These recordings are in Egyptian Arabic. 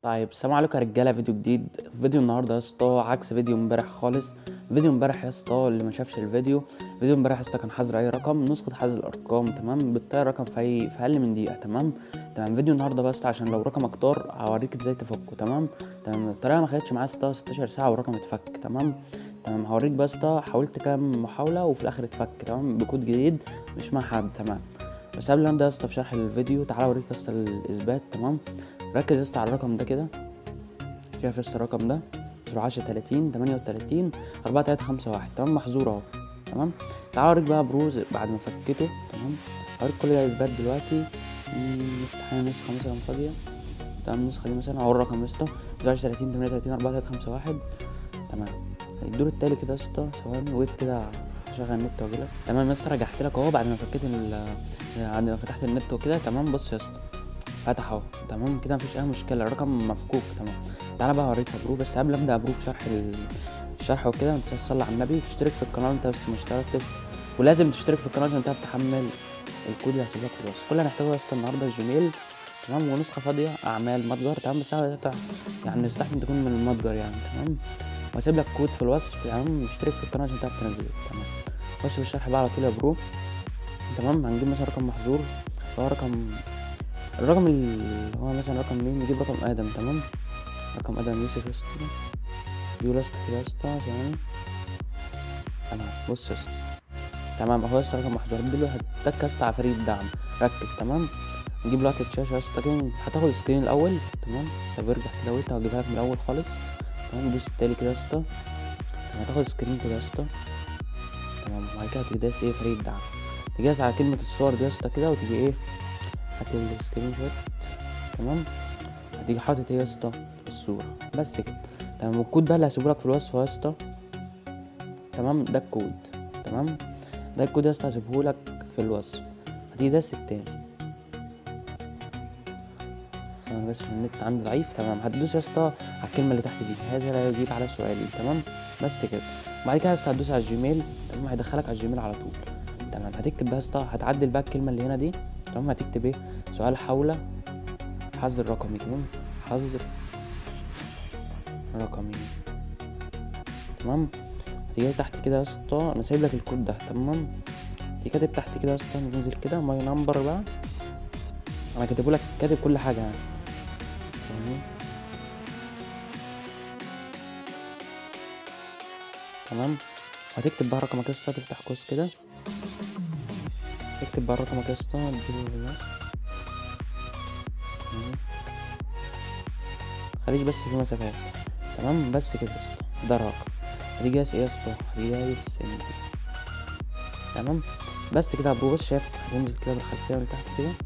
طيب السلام عليكم يا رجاله فيديو جديد فيديو النهارده يا اسطى عكس فيديو امبارح خالص فيديو امبارح يا اسطى اللي ما شافش الفيديو فيديو امبارح يا اسطى كان حظر اي رقم نسخه حظ الارقام تمام بتطير رقم في اي في اقل من دقيقه تمام تمام فيديو النهارده بس عشان لو رقمك طار هوريك ازاي تفكه تمام تمام الطريقه ما خدتش معايا 16 ساعه والرقم اتفك تمام تمام هوريك بس اسطى حاولت كام محاوله وفي الاخر اتفك تمام بكود جديد مش مع حد تمام بس قبل ما ابدا يا اسطى في شرح الفيديو تعالى اوريك يا اسطى الاثبات تمام ركز يا اسطى على الرقم ده كده شايف يس الرقم ده زيرو عشرة تلاتين تمانية وتلاتين أربعة تلاتة خمسة واحد تمام محظور اهو تمام تعال اوريك بقى بروز بعد ما فكيته تمام هوريك كل ده اثبات دلوقتي نفتح هنا نسخة مثلا فاضية تمام النسخة دي مثلا اهو الرقم يا اسطى زيرو عشرة تلاتين تمانية وتلاتين أربعة تلاتة خمسة واحد تمام الدور التالي كده يا اسطى ثواني ويت كده هشغل النت واجيلك تمام يا اسطى رجعت لك اهو بعد ما فكيت ال بعد ما فتحت النت وكده تمام بص يا اسطى فتح اهو تمام كده مفيش اي مشكله الرقم مفكوك تمام تعالى بقى اوريك يا برو بس قبل ما ابدا يا برو في شرح الشرح وكده ما تنساش تصلي على النبي تشترك في القناه انت بس مش اشتركتش ولازم تشترك في القناه عشان تعرف تحمل الكود اللي هسيبه لك في الوصف كل اللي هنحتاجه يا اسطى النهارده الجيميل تمام ونسخه فاضيه اعمال متجر تمام بس يعني يستحسن تكون من المتجر يعني تمام واسيب لك كود في الوصف تمام اشترك في القناه عشان تعرف تنزله تمام خش في الشرح بقى على طول يا برو تمام هنجيب مثلا رقم محظور هو رقم الرقم اللي هو مثلا رقم مين نجيب رقم ادم تمام رقم ادم يوسف يسطا يو لاست كده يسطا ثواني تمام بص يسطا تمام اهو يسطا رقم واحد وهدي له هتك يسطا عفاريت دعم ركز تمام نجيب لقطة شاشة يسطا كده هتاخد السكرين الأول تمام طب ارجع كده وانت هجيبها لك من الأول خالص تمام دوس التالي كده يسطا هتاخد السكرين كده يسطا تمام وبعد كده هتيجي دايس ايه فريق دعم تجي على كلمة الصور دي يسطا كده وتيجي ايه هات السكرين شوت تمام هتيجي حاطط ايه يا اسطى الصورة بس كده تمام والكود بقى اللي هسيبهولك في الوصف يا اسطى تمام ده الكود تمام ده الكود يا اسطى هسيبهولك في الوصف هتيجي داس التاني انا بس النت عندي ضعيف تمام هتدوس يا اسطى على الكلمة اللي تحت دي هذا لا يجيب على سؤالي تمام بس كده بعد كده يا اسطى هتدوس على الجيميل تمام هيدخلك على الجيميل على طول تمام هتكتب بقى يا اسطى هتعدل بقى الكلمة اللي هنا دي تمام هتكتب ايه سؤال حول حظر رقمي تمام حظر رقمي تمام هتيجي تحت كده يا اسطى انا سايب لك الكود ده تمام تيجي كاتب تحت كده يا اسطى ننزل كده ماي نمبر بقى انا كاتبه لك كاتب كل حاجه يعني تمام تمام هتكتب بقى رقمك يا اسطى تفتح قوس كده اكتب بقى رقمك يا اسطى خليك بس في مسافات تمام بس كده يا اسطى ده رقم هتيجي دايس ايه يا اسطى هتيجي دايس تمام بس كده برو بص شايف هتنزل كده بالخلفيه من تحت كده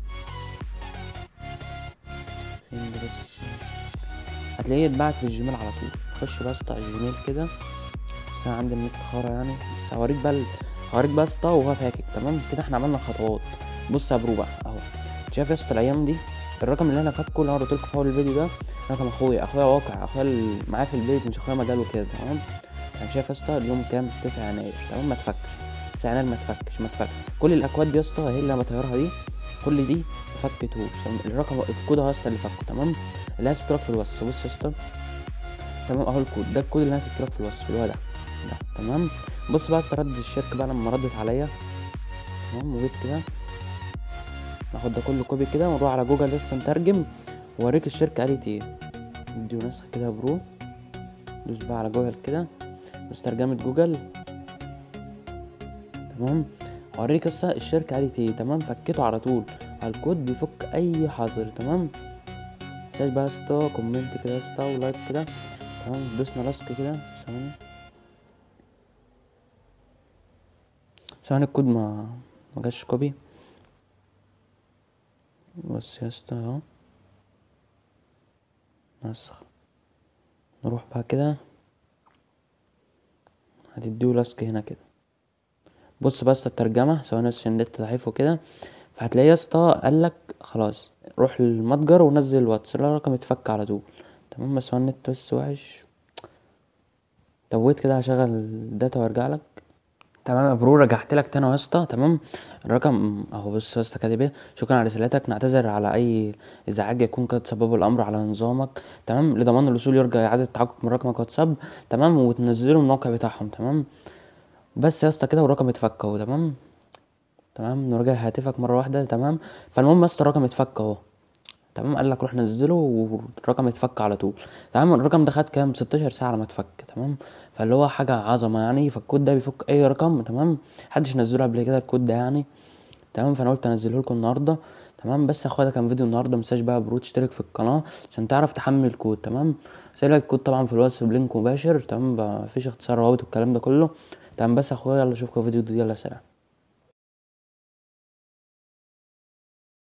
فين ده بس هتلاقيه اتبعت في الجيميل على طول خش بقى اسطى على الجيميل كده بس انا عندي النت خارة يعني بس هوريك بقى هوريك بقى اسطى وهو فاكك تمام كده احنا عملنا خطوات بص يا برو بقى اهو شايف يا اسطى الايام دي الرقم اللي انا فاكره اللي انا قلت لكم في اول الفيديو ده رقم اخويا اخويا واقع اخويا معايا في البيت مش اخويا مجال وكده تمام انا شايف يا اسطى اليوم كام 9 يناير تمام ما تفكش 9 يناير ما تفكش ما تفكش كل الاكواد دي يا اسطى هي اللي انا بطيرها دي كل دي ما فكتهوش الرقم الكود اهو يا اسطى اللي فكه تمام اللي انا سبت لك في الوصف بص يا اسطى تمام اهو الكود ده الكود اللي انا سبت لك في الوصف اللي هو ده ده تمام بص بقى يا رد الشركه بقى لما ردت عليا تمام وجيت كده ناخد ده كله كوبي كده ونروح على جوجل لسه نترجم واوريك الشركة قالت ايه نديله نسخة كده يا برو دوس بقى على جوجل كده دوس ترجمة جوجل تمام اوريك لسه الشركة قالت ايه تمام فكيته على طول على الكود بيفك اي حظر تمام سايب بقى اسطى كومنت كده يا اسطى ولايك كده تمام دوسنا لاسك كده ثواني ثواني الكود ما مجاش كوبي بص يا اسطى اهو نسخ نروح بقى كده هتديه لاسك هنا كده بص بس الترجمة ثواني بس عشان النت ضعيف وكده فهتلاقي يا اسطى قالك خلاص روح للمتجر ونزل الواتس الرقم يتفك على طول تمام بس هو النت بس وحش طب ويت كده هشغل الداتا وارجع لك تمام يا برو رجعت لك تاني يا اسطى تمام الرقم اهو بص يا اسطى كاتب ايه شكرا على رسالتك نعتذر على اي ازعاج يكون قد سببه الامر على نظامك تمام لضمان الوصول يرجى اعاده التحقق من رقمك واتساب تمام وتنزله من الموقع بتاعهم تمام بس يا اسطى كده والرقم اتفك اهو تمام تمام نراجع هاتفك مره واحده تمام فالمهم يا اسطى الرقم اتفك اهو تمام قال لك روح نزله والرقم اتفك على طول تمام الرقم ده خد كام 16 ساعه على ما اتفك تمام فاللي هو حاجه عظمه يعني فالكود ده بيفك اي رقم تمام محدش نزله قبل كده الكود ده يعني تمام فانا قلت انزله لكم النهارده تمام بس يا اخويا ده كان فيديو النهارده متنساش بقى برو تشترك في القناه عشان تعرف تحمل الكود تمام سايب لك الكود طبعا في الوصف بلينك مباشر تمام مفيش اختصار روابط والكلام ده كله تمام بس يا اخويا يلا اشوفكم في فيديو جديد يلا سلام